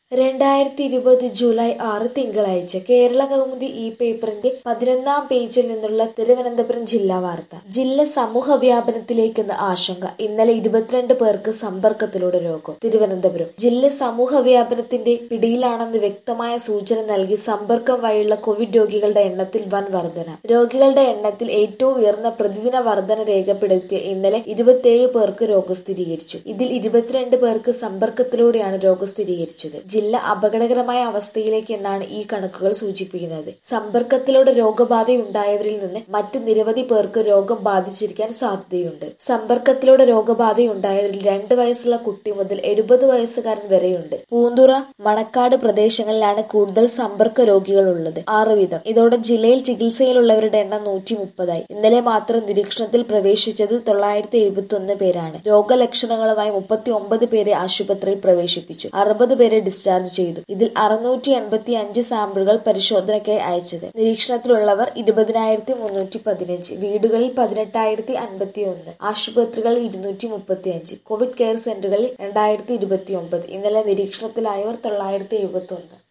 രണ്ടായിരത്തി ഇരുപത് ജൂലൈ ആറ് തിങ്കളാഴ്ച കേരള കൗമുദി ഈ പേപ്പറിന്റെ പതിനൊന്നാം പേജിൽ നിന്നുള്ള തിരുവനന്തപുരം ജില്ലാ വാർത്ത ജില്ല സമൂഹ വ്യാപനത്തിലേക്കെന്ന ആശങ്ക ഇന്നലെ ഇരുപത്തിരണ്ട് പേർക്ക് സമ്പർക്കത്തിലൂടെ രോഗം തിരുവനന്തപുരം ജില്ല സമൂഹ വ്യാപനത്തിന്റെ പിടിയിലാണെന്ന് വ്യക്തമായ സൂചന നൽകി സമ്പർക്കം വഴിയുള്ള കോവിഡ് രോഗികളുടെ എണ്ണത്തിൽ വൻ വർധന രോഗികളുടെ എണ്ണത്തിൽ ഏറ്റവും ഉയർന്ന പ്രതിദിന വർധന രേഖപ്പെടുത്തിയ ഇന്നലെ ഇരുപത്തിയേഴ് പേർക്ക് രോഗം സ്ഥിരീകരിച്ചു ഇതിൽ ഇരുപത്തിരണ്ട് പേർക്ക് സമ്പർക്കത്തിലൂടെയാണ് രോഗം സ്ഥിരീകരിച്ചത് ജില്ല അപകടകരമായ അവസ്ഥയിലേക്ക് എന്നാണ് ഈ കണക്കുകൾ സൂചിപ്പിക്കുന്നത് സമ്പർക്കത്തിലൂടെ രോഗബാധയുണ്ടായവരിൽ നിന്ന് മറ്റ് നിരവധി പേർക്ക് രോഗം ബാധിച്ചിരിക്കാൻ സാധ്യതയുണ്ട് സമ്പർക്കത്തിലൂടെ രോഗബാധയുണ്ടായവരിൽ രണ്ട് വയസ്സുള്ള കുട്ടി മുതൽ എഴുപത് വയസ്സുകാരൻ വരെയുണ്ട് പൂന്തുറ മണക്കാട് പ്രദേശങ്ങളിലാണ് കൂടുതൽ സമ്പർക്ക രോഗികൾ ഉള്ളത് ആറ് വീതം ഇതോടെ ജില്ലയിൽ ചികിത്സയിലുള്ളവരുടെ എണ്ണം നൂറ്റി മുപ്പതായി ഇന്നലെ മാത്രം നിരീക്ഷണത്തിൽ പ്രവേശിച്ചത് തൊള്ളായിരത്തി എഴുപത്തി ഒന്ന് പേരാണ് രോഗലക്ഷണങ്ങളുമായി മുപ്പത്തി ഒമ്പത് പേരെ ആശുപത്രിയിൽ പ്രവേശിപ്പിച്ചു അറുപത് പേരെ ഡിസ്ചാർജ് ചെയ്തു ഇതിൽ അറുന്നൂറ്റി എൺപത്തി അഞ്ച് സാമ്പിളുകൾ പരിശോധനയ്ക്കായി അയച്ചത് നിരീക്ഷണത്തിലുള്ളവർ ഇരുപതിനായിരത്തി മുന്നൂറ്റി പതിനഞ്ച് വീടുകളിൽ പതിനെട്ടായിരത്തി അൻപത്തി ഒന്ന് ആശുപത്രികളിൽ ഇരുന്നൂറ്റി മുപ്പത്തി അഞ്ച് കോവിഡ് കെയർ സെന്ററുകളിൽ രണ്ടായിരത്തി ഇരുപത്തി ഒമ്പത് ഇന്നലെ നിരീക്ഷണത്തിലായവർ തൊള്ളായിരത്തി എഴുപത്തി ഒന്ന്